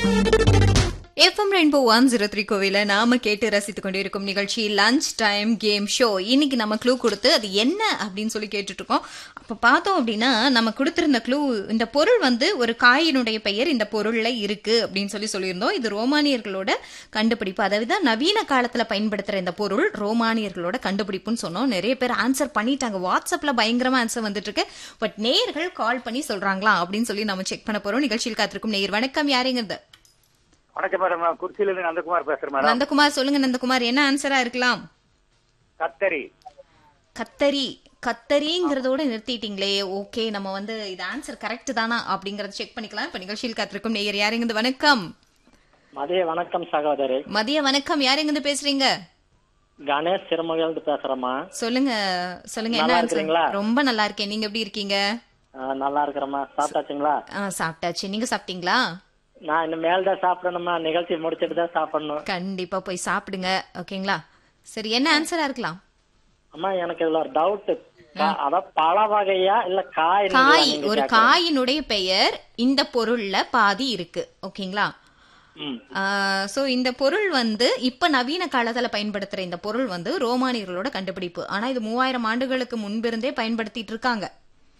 FM Rainbow one zero three கோவில நாம கேட்டு ரசித்துக் கொண்டிருக்கும் நிகழ்ச்சி லஞ்ச் டைம் கேம் ஷோ இன்னைக்கு நம்ம க்ளூ கொடுத்து அது என்ன அப்படின்னு சொல்லி கேட்டுட்டு இருக்கோம் அப்ப பார்த்தோம் அப்படின்னா நம்ம கொடுத்திருந்த க்ளூ இந்த பொருள் வந்து ஒரு காயினுடைய பெயர் இந்த பொருள்ல இருக்கு அப்படின்னு சொல்லி சொல்லியிருந்தோம் இது ரோமானியர்களோட கண்டுபிடிப்பு அதாவது நவீன காலத்துல பயன்படுத்துற இந்த பொருள் ரோமானியர்களோட கண்டுபிடிப்புன்னு சொன்னோம் நிறைய பேர் ஆன்சர் பண்ணிட்டாங்க வாட்ஸ்அப்ல பயங்கரமா ஆன்சர் வந்துட்டு இருக்கு பட் நேர்கள் கால் பண்ணி சொல்றாங்களா அப்படின்னு சொல்லி நம்ம செக் பண்ண போறோம் நிகழ்ச்சியில் காத்திருக்கும் நேர் வணக்கம் யாருங்கிறது வணக்கம் மேடம் நான் குறிச்சியில இருந்து நந்தகுமார் பேசுறேன் மேடம் நந்தகுமார் சொல்லுங்க நந்தகுமார் என்ன ஆன்சரா இருக்கலாம் கத்தரி கத்தரி கத்தரிங்கிறதோட நிறுத்திட்டீங்களே ஓகே நம்ம வந்து இது ஆன்சர் கரெக்ட் தானா அப்படிங்கறத செக் பண்ணிக்கலாம் இப்ப நிகழ்ச்சியில் காத்திருக்கும் நேயர் யாருங்க வணக்கம் மதிய வணக்கம் சகோதரி மதிய வணக்கம் யாருங்க பேசுறீங்க கணேஷ் சிறுமகள்ந்து பேசுறேம்மா சொல்லுங்க சொல்லுங்க என்ன நல்லா ஆன்சர் இருக்கிறீங்களா? ரொம்ப நல்லா இருக்கேன் நீங்க எப்படி இருக்கீங்க ஆ, நல்லா இருக்கிறேம்மா சாப்பிட்டாச்சுங்களா ஆ, சாப்பிட்டாச்சு நீங்க சாப்பிட்டீங்களா நான் இன்னும் மேல் தான் சாப்பிடணுமா நிகழ்ச்சி முடிச்சிட்டு தான் சாப்பிடணும் கண்டிப்பா போய் சாப்பிடுங்க ஓகேங்களா சரி என்ன ஆன்சரா இருக்கலாம் அம்மா எனக்கு இதுல ஒரு டவுட் அதான் பழ வகையா இல்ல காய் காய் ஒரு காயினுடைய பெயர் இந்த பொருள்ல பாதி இருக்கு ஓகேங்களா ம் சோ இந்த பொருள் வந்து இப்ப நவீன காலத்துல பயன்படுத்துற இந்த பொருள் வந்து ரோமானியர்களோட கண்டுபிடிப்பு ஆனா இது மூவாயிரம் ஆண்டுகளுக்கு முன்பிருந்தே பயன்படுத்திட்டு இருக்காங்க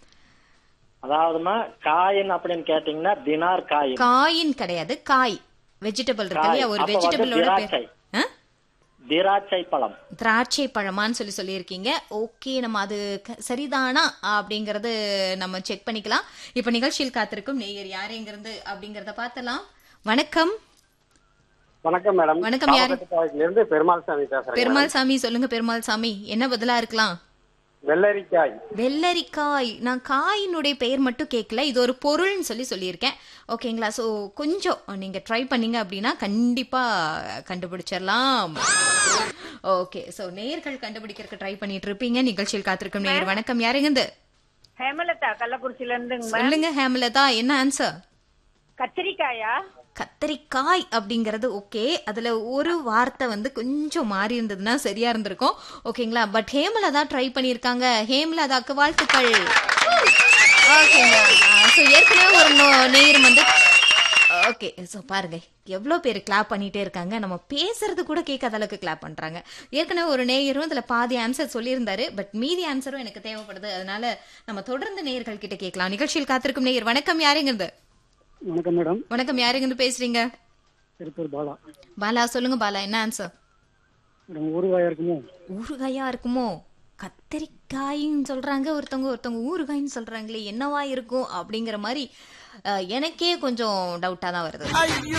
அதாவதுமா காயின் அப்படின்னு கேட்டீங்கன்னா தினார் காய் காயின் கிடையாது காய் வெஜிடபிள் இருக்கு இல்லையா ஒரு அப்ப வந்து வெஜிடபிளோட திராட்சை. பேர் ஆ? திராட்சை பழம் திராட்சை பழமான்னு சொல்லி சொல்லியிருக்கீங்க ஓகே நம்ம அது க- சரிதானா அப்படிங்கறது நம்ம செக் பண்ணிக்கலாம் இப்ப நிகழ்ச்சியில் காத்திருக்கும் நேயர் யாருங்கிறது அப்படிங்கறத பார்த்தலாம் வணக்கம் வணக்கம் மேடம் வணக்கம், யாரு? காவக்கட்டு இருந்து பெருமாள் சாமி பேசுறேன் பெருமாள் சாமி சொல்லுங்க பெருமாள் சாமி என்ன பதிலா இருக்கலாம் வெள்ளரிக்காய் வெள்ளரிக்காய் நான் காயினுடைய பெயர் மட்டும் கேட்கல இது ஒரு பொருள்னு சொல்லி சொல்லியிருக்கேன் ஓகேங்களா ஸோ கொஞ்சம் நீங்க ட்ரை பண்ணீங்க அப்படின்னா கண்டிப்பா கண்டுபிடிச்சிடலாம் ஓகே ஸோ நேர்கள் கண்டுபிடிக்கிறதுக்கு ட்ரை பண்ணிட்டு இருப்பீங்க நிகழ்ச்சியில் காத்திருக்கும் நேயர் வணக்கம் யாருங்க ஹேமலதா கள்ளக்குறிச்சில இருந்துங்க சொல்லுங்க ஹேமலதா என்ன ஆன்சர் கத்திரிக்காயா கத்தரிக்காய் அப்படிங்கறது ஓகே அதுல ஒரு வார்த்தை வந்து கொஞ்சம் மாறி இருந்ததுன்னா சரியா இருந்திருக்கும் ஓகேங்களா பட் ஹேமலதா ட்ரை பண்ணியிருக்காங்க ஹேமலதாக்கு வாழ்த்துக்கள் ஓகேங்களா ஸோ ஏற்கனவே ஒரு நோ- நேயர் வந்து ஓகே ஸோ பாருங்க எவ்வளோ பேர் கிளாப் பண்ணிட்டே இருக்காங்க நம்ம பேசுறது கூட கேட்காத அளவுக்கு கிளாப் பண்றாங்க ஏற்கனவே ஒரு நேயரும் இதுல பாதி ஆன்சர் சொல்லியிருந்தாரு பட் மீதி ஆன்சரும் எனக்கு தேவைப்படுது அதனால நம்ம தொடர்ந்து நேயர்கள் கிட்ட கேட்கலாம் நிகழ்ச்சியில் காத்திருக்கும் நேயர் வணக்கம் யாருங்கிறது வணக்கம் மேடம் வணக்கம் யாருங்க பேசுறீங்க திருப்பூர் பாலா பாலா சொல்லுங்க பாலா என்ன ஆன்சர் மேடம் ஊறுகாயா இருக்குமோ ஊறுகாயா இருக்குமோ கத்தரிக்காயின்னு சொல்றாங்க ஒருத்தவங்க ஒருத்தவங்க ஊறுகாயின்னு சொல்றாங்களே என்னவா இருக்கும் அப்படிங்கிற மாதிரி அஹ், எனக்கே கொஞ்சம் டவுட்டா தான் வருது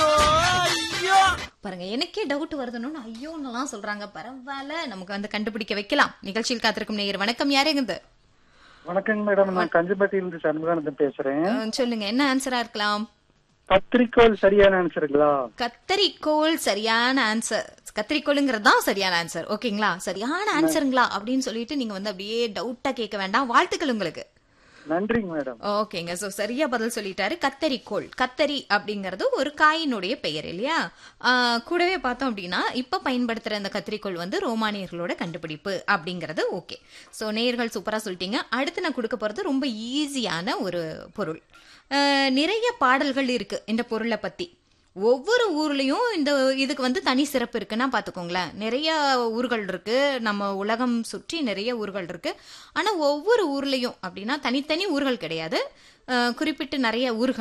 பாருங்க எனக்கே டவுட் வருதுன்னு ஐயோன்னெல்லாம் சொல்றாங்க பரவாயில்ல நமக்கு வந்து கண்டுபிடிக்க வைக்கலாம் நிகழ்ச்சியில் காத்திருக்கும் நேயர் வணக்கம் யாருங்க வணக்கங்க மேடம் நான் கஞ்சிப்பட்டியிலிருந்து சண்முகானந்தன் பேசுறேன் சொல்லுங்க என்ன ஆன்சரா இருக்கலாம் கத்திரிக்கோள் சரியான ஆன்சருங்களா கத்தரிக்கோள் சரியான ஆன்சர் கத்திரிக்கோளுங்கிறது தான் சரியான ஆன்சர் ஓகேங்களா சரியான ஆன்சருங்களா அப்படின்னு சொல்லிட்டு நீங்க வந்து அப்படியே டவுட்டா கேட்க வேண்டாம் வாழ்த்துக்கள் உங்களுக்கு நன்றிங்க மேடம் ஓகேங்க சோ சரியா பதில் சொல்லிட்டாரு கத்தரிக்கோள் கத்தரி அப்படிங்கிறது ஒரு காயினுடைய பெயர் இல்லையா ஆஹ் கூடவே பார்த்தோம் அப்படின்னா இப்ப பயன்படுத்துற அந்த கத்திரிக்கோள் வந்து ரோமானியர்களோட கண்டுபிடிப்பு அப்படிங்கிறது ஓகே சோ நேயர்கள் சூப்பரா சொல்லிட்டீங்க அடுத்து நான் கொடுக்க போறது ரொம்ப ஈஸியான ஒரு பொருள் ஆஹ் நிறைய பாடல்கள் இருக்கு இந்த பொருளை பத்தி ஒவ்வொரு ஊர்லயும் இந்த இதுக்கு வந்து தனி சிறப்பு இருக்குன்னா பாத்துக்கோங்களேன் நிறைய ஊர்கள் இருக்கு நம்ம உலகம் சுற்றி நிறைய ஊர்கள் இருக்கு ஆனா ஒவ்வொரு ஊர்லயும் அப்படின்னா தனித்தனி ஊர்கள் கிடையாது அஹ் குறிப்பிட்டு நிறைய ஊர்கள்